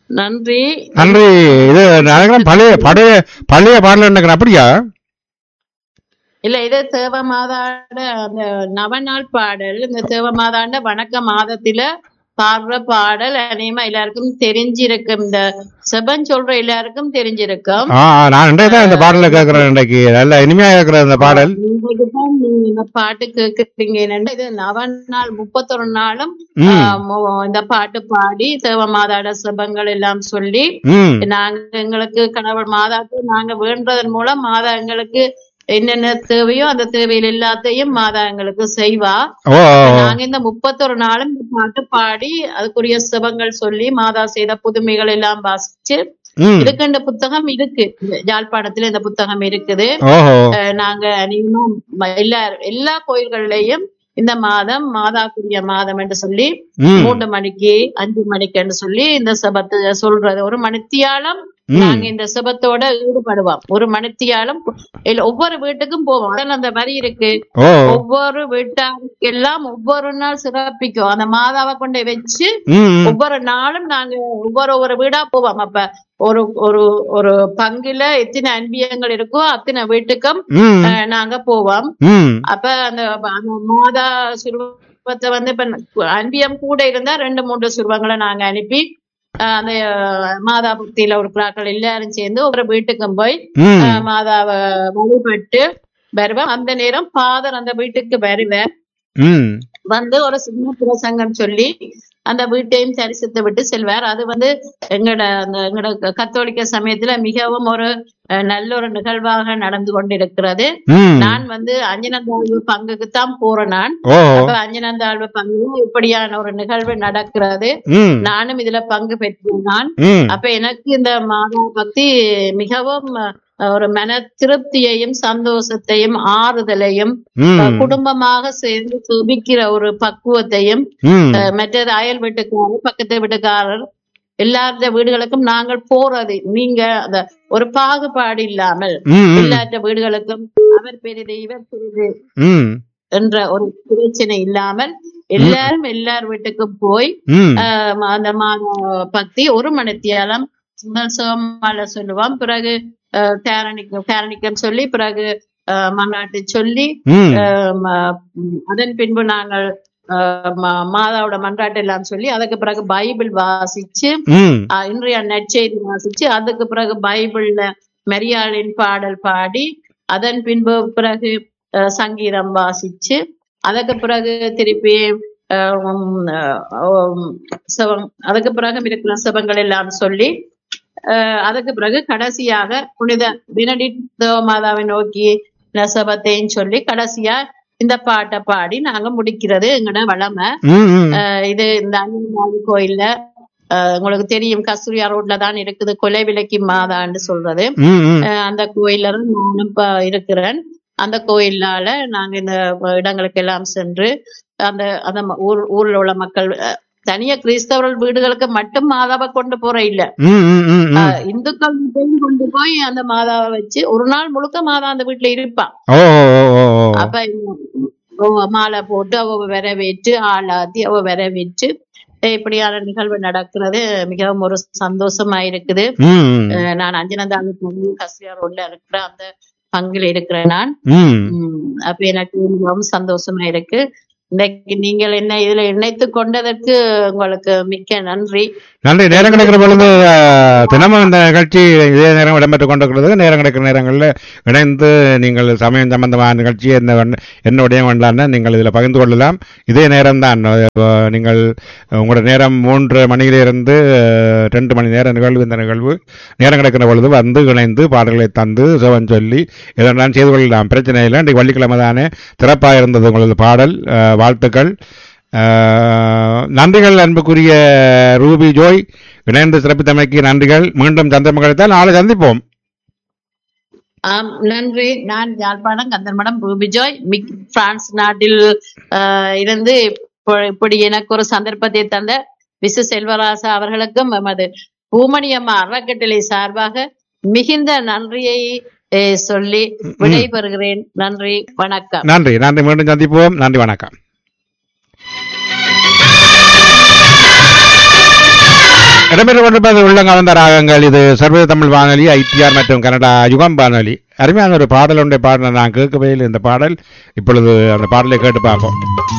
நன்றி நன்றி இது நினைக்கிறேன் பழைய பழைய பழைய பாடல் நினைக்கிறேன் அப்படியா இல்ல இது தேவ மாதாண்ட அந்த நவநாள் பாடல் இந்த தேவ மாதாண்ட வணக்க மாதத்துல பாடுற பாடல் அநேகமா எல்லாருக்கும் தெரிஞ்சிருக்கும் இந்த செபன் சொல்ற எல்லாருக்கும் தெரிஞ்சிருக்கும் ஆ ஆ, நான் இன்றைக்கு தான் இந்த பாடலை கேட்கிறேன் இன்றைக்கு நல்ல இனிமையா இருக்கிற இந்த பாடல் இன்னைக்கு தான் நீங்க இந்த பாட்டு கேக்குறீங்க என்னன்னா, இது நவநாள் முப்பத்தொரு நாளும் ம். ஆஹ், மு- இந்த பாட்டு பாடி தேவ மாதாட செபங்கள் எல்லாம் சொல்லி ம் நாங்க எங்களுக்கு கடவுள் மாதாக்கு நாங்க வேண்டதன் மூலம் மாதா எங்களுக்கு என்னென்ன தேவையோ அந்த தேவையில் எல்லாத்தையும் மாதா எங்களுக்கு செய்வா ஓ நாங்க இந்த முப்பத்தொரு நாளும் இந்த பாட்டு பாடி அதுக்குரிய சிவங்கள் சொல்லி மாதா செய்த புதுமைகள் எல்லாம் வாசிச்சு ம் இதுக்கு இந்த புத்தகம் இருக்கு யாழ்ப்பாணத்துல இந்த புத்தகம் இருக்குது ஓஹோ அஹ் நாங்க அநேகமா ம- எல்லா எல்லா கோயில்கள்லயும் இந்த மாதம் மாதாக்குரிய மாதம் என்று சொல்லி ம் மூன்று மணிக்கு அஞ்சு மணிக்குன்னு சொல்லி இந்த சபத்தை சொல்றது ஒரு மணித்தியாலம் ம். நாங்க இந்த சபத்தோட ஈடுபடுவோம் ஒரு மணித்தியாலம் இல்ல ஒவ்வொரு வீட்டுக்கும் போவோம் அதுல அந்த வரி இருக்கு ஓ ஒவ்வொரு வீட்டாருக்கெல்லாம் ஒவ்வொரு நாள் சிறப்பிக்கும் அந்த மாதாவை கொண்டு வச்சு ம் ம். ஒவ்வொரு நாளும் நாங்க ஒவ்வொரு ஒரு வீடா போவோம் அப்ப ஒரு ஒரு ஒரு பங்குல எத்தனை அன்பியங்கள் இருக்கோ அத்தனை வீட்டுக்கும் ம் அஹ், நாங்க போவோம் ம் அப்ப அந்த அந்த மாதா சுருவத்தை வந்து இப்ப அன்பியம் கூட இருந்தா ரெண்டு மூன்று சுருவங்களை நாங்க அனுப்பி அஹ், அந்த அஹ், மாதா பக்தியில ஒரு பிராக்கள் எல்லாரும் சேர்ந்து ஒரு வீட்டுக்கும் போய் ம் அஹ், மாதாவை வழிபட்டு வருவோம் அந்த நேரம் ஃபாதர் அந்த வீட்டுக்கு வருவேன் ம் வந்து ஒரு சின்ன பிரசங்கம் சொல்லி அந்த வீட்டையும் தரிசித்து விட்டு செல்வார் அது வந்து எங்கட அந்த எங்கட கத்தோலிக்க சமயத்துல மிகவும் ஒரு அஹ், நல்ல ஒரு நிகழ்வாக நடந்து கொண்டிருக்கிறது ம் நான் வந்து அஞ்சனந்தாழ்வு பங்குக்கு தான் போறேன் நான் ஓ அப்ப அஞ்சனந்தாழ்வு பங்கு இப்படியான ஒரு நிகழ்வு நடக்கிறது ம் நானும் இதுல பங்கு பெற்றேன் நான் ம் அப்ப எனக்கு இந்த மாதா பக்தி மிகவும் அஹ், ஒரு மன திருப்தியையும் சந்தோஷத்தையும் ஆறுதலையும் ம் அஹ், குடும்பமாக சேர்ந்து சுபிக்கிற ஒரு பக்குவத்தையும் ம் அஹ், மற்றது அயல் வீட்டுக்காரர் பக்கத்து வீட்டுக்காரர் எல்லாருடைய வீடுகளுக்கும் நாங்கள் போறது நீங்க அந்த ஒரு பாகுபாடு இல்லாமல் ம் ம் எல்லாற்ற வீடுகளுக்கும் அவர் பெரிது இவர் பெரிது ம் என்ற ஒரு பிரச்சனை இல்லாமல் எல்லாரும் எல்லார் வீட்டுக்கும் போய் ம் ஆஹ் அந்த மாத பக்தி ஒரு மணித்தியாலம் முதல் சோமால சொல்லுவோம் பிறகு ஆஹ் தேரணிக்கம் தேரணிக்கம் சொல்லி பிறகு ஆஹ் மன்னாட்டு சொல்லி ம் ஆஹ் ம- ம், அதன் பின்பு நாங்கள் ஆஹ் ம- மாதாவோட மன்றாட்டு எல்லாம் சொல்லி அதுக்கு பிறகு பைபிள் வாசிச்சு ம் ஆஹ் இன்றைய நற்செய்தி வாசிச்சு அதுக்கு பிறகு பைபிள்ல மரியாளின் பாடல் பாடி அதன் பின்பு பிறகு ஆஹ் சங்கீதம் வாசிச்சு அதுக்கு பிறகு திருப்பி ஆஹ் உம் ஆஹ் உம் சிவம் அதுக்கு பிறகு இருக்கிற சிவங்கள் எல்லாம் சொல்லி ஆஹ் அதுக்கு பிறகு கடைசியாக புனித பெனடிட் தேவமாதாவை நோக்கி நசபத்தையும் சொல்லி கடைசியா இந்த பாட்டை பாடி நாங்க முடிக்கிறது எங்கட வளமை ம் ம் ஆஹ் இது இந்த அண்ணன் கோயில்ல ஆஹ் உங்களுக்கு தெரியும் கஸ்தூரியா ரோட்ல தான் இருக்குது கொலை விலைக்கு மாதான்னு சொல்றது ம் ம் ஆஹ் அந்த கோயில்ல தான் நானும் இப்ப இருக்கிறேன் அந்த கோயிலால நாங்க இந்த இடங்களுக்கு எல்லாம் சென்று அந்த அந்த ம- ஊர் ஊர்ல உள்ள மக்கள் அஹ், தனியா கிறிஸ்தவர்கள் வீடுகளுக்கு மட்டும் மாதாவை கொண்டு போற இல்ல ம் ம் ம் ம் ஆஹ், இந்துக்கள் வீட்டையும் கொண்டு போய் அந்த மாதாவை வச்சு ஒரு நாள் முழுக்க மாதா அந்த வீட்டுல இருப்பா ஓ ஓ ஓ ஓ அப்ப அவ மாலை போட்டு அவ வரவேற்று ஆளாத்தி அவ வரவேற்று இப்படியான நிகழ்வு நடக்கிறது மிகவும் ஒரு சந்தோஷமா இருக்குது ம் ம் அஹ் நான் அஞ்சனந்தாங்க பங்கு கஸ்ரியா ரோட்ல இருக்கிற அந்த பங்குல இருக்கிறேன் நான் ம் உம் அப்ப எனக்கு மிகவும் சந்தோஷமா இருக்கு இன்னைக்கு நீங்கள் என்ன இதுல இணைத்து கொண்டதற்கு உங்களுக்கு மிக்க நன்றி நன்றி நேரம் கிடைக்கிற பொழுது அஹ், தினமும் இந்த நிகழ்ச்சி இதே நேரம் இடம்பெற்றுக் கொண்டிருக்கிறது நேரம் கிடைக்கிற நேரங்களில் இணைந்து நீங்கள் சமயம் சம்பந்தமான நிகழ்ச்சி என்ன வேண- என்ன விடயம் வேண்டாம்னா நீங்கள் இதில் பகிர்ந்து கொள்ளலாம் இதே நேரம் தான் நீங்கள் உங்களோட நேரம் மூன்று மணியிலிருந்து அஹ், ரெண்டு மணி நேர நிகழ்வு இந்த நிகழ்வு நேரம் கிடைக்கிற பொழுது வந்து இணைந்து பாடல்களை தந்து சிவன் சொல்லி இதெல்லாம் செய்து கொள்ளலாம் பிரச்சனை இல்லை இன்றைக்கு வெள்ளிக்கிழமை தானே சிறப்பாக இருந்தது உங்களது பாடல் அஹ், வாழ்த்துக்கள் அஹ், நன்றிகள் அன்புக்குரிய ரூபி ஜோய் இணைந்து சிறப்பித்தமைக்கு நன்றிகள் மீண்டும் சந்திரமங்கலத்தால் நாளை சந்திப்போம் ஆம் நன்றி நான் யாழ்ப்பாணம் கந்தர்மடம் ரூபிஜோய் மிக் பிரான்ஸ் நாட்டில் ஆஹ், இருந்து இப்போ- இப்படி எனக்கு ஒரு சந்தர்ப்பத்தை தந்த விசு செல்வராசா அவர்களுக்கும் எமது பூமணியம்மா அறக்கட்டளை சார்பாக மிகுந்த நன்றியை eh, சொல்லி விடைபெறுகிறேன் நன்றி வணக்கம் நன்றி நன்றி மீண்டும் சந்திப்போம் நன்றி வணக்கம் இடம்பெற்று கொண்டிருப்பது உள்ளங்கவர்ந்த ராகங்கள் இது சர்வதேச தமிழ் வானொலி ஐடிஆர் மற்றும் கனடா யுகம் வானொலி அருமையான ஒரு பாடல் ஒன்றை பாடின நான் கேட்கவே இல்லை இந்த பாடல் இப்பொழுது அந்த பாடலை கேட்டு பார்ப்போம்